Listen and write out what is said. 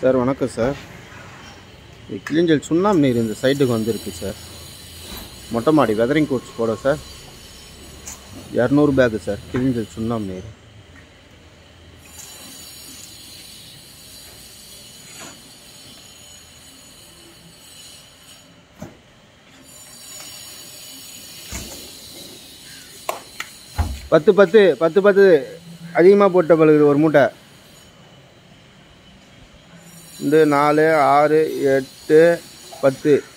sir வணக்கம் sir இது கிளிஞ்சல் சுண்ணாம்பு நீர் இந்த சைட்டுக்கு வந்திருக்கு சார் மொட்டை மாடி வெதரிங் கோட்ஸ் போட சார் இரநூறு பேக்கு சார் கிளிஞ்சல் சுண்ணாம்பு நீர் பத்து பத்து பத்து பத்து அதிகமாக போட்ட பழுகுது ஒரு மூட்டை இந்த நாலு ஆறு எட்டு பத்து